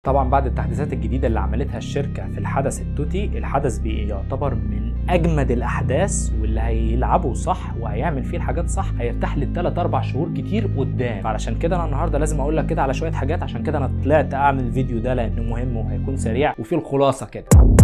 طبعا بعد التحديثات الجديده اللي عملتها الشركه في الحدث التوتي الحدث بيعتبر من اجمد الاحداث واللي هيلعبه صح وهيعمل فيه الحاجات صح هيرتاح للثلاث اربع شهور كتير قدام فعلشان كده انا النهارده لازم اقول لك كده على شويه حاجات عشان كده انا طلعت اعمل الفيديو ده لانه مهم وهيكون سريع وفيه الخلاصه كده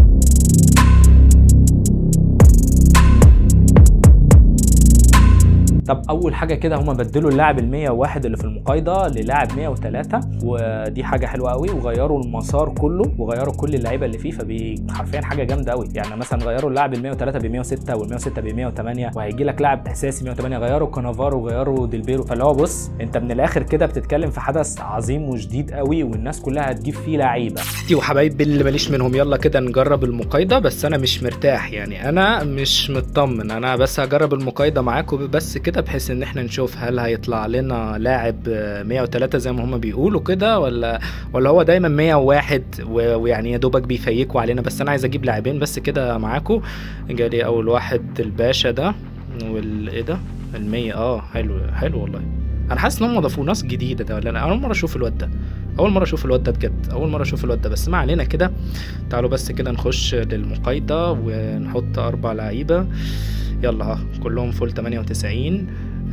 طب اول حاجه كده هما بدلوا اللاعب ال 101 اللي في المقايضه للاعب 103 ودي حاجه حلوه قوي وغيروا المسار كله وغيروا كل اللعيبه اللي فيه فبي حرفيا حاجه جامده قوي يعني مثلا غيروا اللاعب ال 103 ب 106 وال 106 ب 108 وهيجي لك لاعب اساسي 108 غيروا كانافارو وغيروا ديلبيرو فاللي هو بص انت من الاخر كده بتتكلم في حدث عظيم وجديد قوي والناس كلها هتجيب فيه لعيبه دي وحبايبي اللي ماليش منهم يلا كده نجرب المقايضه بس انا مش مرتاح يعني انا مش مطمن انا بس هجرب المقايضه معاكم بس كده بحيث ان احنا نشوف هل هيطلع لنا لاعب 103 زي ما هما بيقولوا كده ولا ولا هو دايما 101 و- ويعني يا دوبك بيفيكوا علينا بس انا عايز اجيب لاعبين بس كده معاكم جالي اول واحد الباشا ده وال ايه ده ال 100 اه حلو حلو والله انا حاسس ان هم ضافوا ناس جديده ده ولا انا اول مره اشوف الواد ده اول مره اشوف الواد ده بجد اول مره اشوف الواد ده بس ما علينا كده تعالوا بس كده نخش للمقايضه ونحط اربع لعيبه يلا ها كلهم فول 98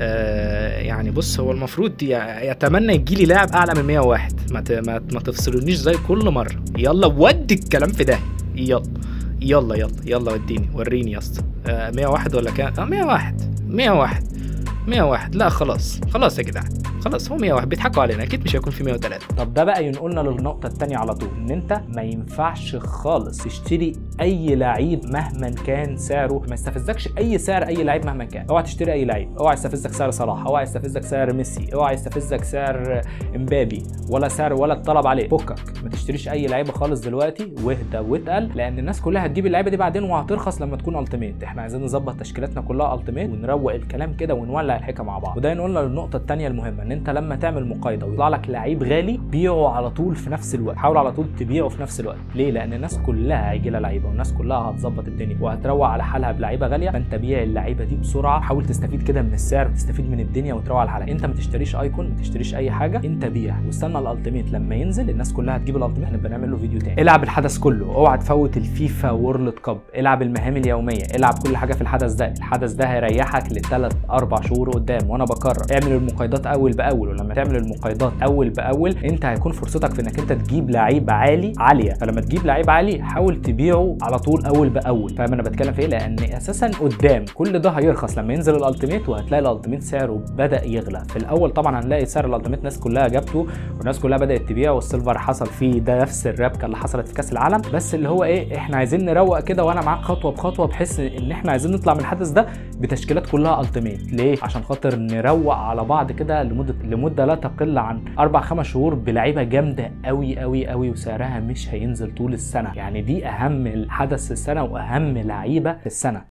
آه يعني بص هو المفروض دي يتمنى يجي لي لاعب اعلى من 101 ما ت- ما, ما تفصلونيش زي كل مره يلا ودي الكلام في ده يلا يلا يلا يلا وديني وريني يا اسطى آه 101 ولا كام آه 101 101 101 لا خلاص خلاص يا جدعان خلاص هو 101 بيضحكوا علينا اكيد مش هيكون في 103 طب ده بقى ينقلنا للنقطة التانية على طول ان انت ما ينفعش خالص تشتري اي لعيب مهما كان سعره ما يستفزكش اي سعر اي لعيب مهما كان اوعى تشتري اي لعيب اوعى يستفزك سعر صلاح اوعى يستفزك سعر ميسي اوعى يستفزك سعر امبابي ولا سعر ولا الطلب عليه فكك ما تشتريش اي لعيبه خالص دلوقتي واهدى واتقل لان الناس كلها هتجيب اللعيبه دي بعدين وهترخص لما تكون التيميت احنا عايزين نظبط تشكيلاتنا كلها التيميت ونروق الكلام كده ونولع الحكايه مع بعض وده ينقلنا للنقطه الثانيه المهمه ان انت لما تعمل مقايضه ويطلع لك لعيب غالي بيعه على طول في نفس الوقت حاول على طول تبيعه في نفس الوقت ليه لان الناس كلها هيجي لها لعيبه والناس كلها هتظبط الدنيا وهتروق على حالها بلعيبه غاليه فانت بيع اللعيبه دي بسرعه حاول تستفيد كده من السعر تستفيد من الدنيا وتروق على حالها انت ما تشتريش ايكون ما تشتريش اي حاجه انت بيع واستنى الالتيميت لما ينزل الناس كلها هتجيب الالتيميت هنبقى نعمل له فيديو تاني العب الحدث كله اوعى تفوت الفيفا وورلد كاب العب المهام اليوميه العب كل حاجه في الحدث ده الحدث ده هيريحك لثلاث اربع شهور قدام وانا بكرر اعمل المقايضات اول باول ولما تعمل المقايضات اول باول انت هيكون فرصتك في انك انت تجيب لعيب عالي عاليه فلما تجيب لعيب عالي حاول تبيعه على طول اول باول فاهم انا بتكلم في ايه لان اساسا قدام كل ده هيرخص لما ينزل الالتيميت وهتلاقي الالتيميت سعره بدا يغلى في الاول طبعا هنلاقي سعر الالتيميت الناس كلها جابته والناس كلها بدات تبيع والسيلفر حصل فيه ده نفس الربكه اللي حصلت في كاس العالم بس اللي هو ايه احنا عايزين نروق كده وانا معاك خطوه بخطوه بحيث ان احنا عايزين نطلع من الحدث ده بتشكيلات كلها التيميت ليه عشان خاطر نروق على بعض كده لمده لمده لا تقل عن اربع خمس شهور بلعيبه جامده قوي قوي قوي وسعرها مش هينزل طول السنه يعني دي اهم حدث في السنه واهم لعيبه في السنه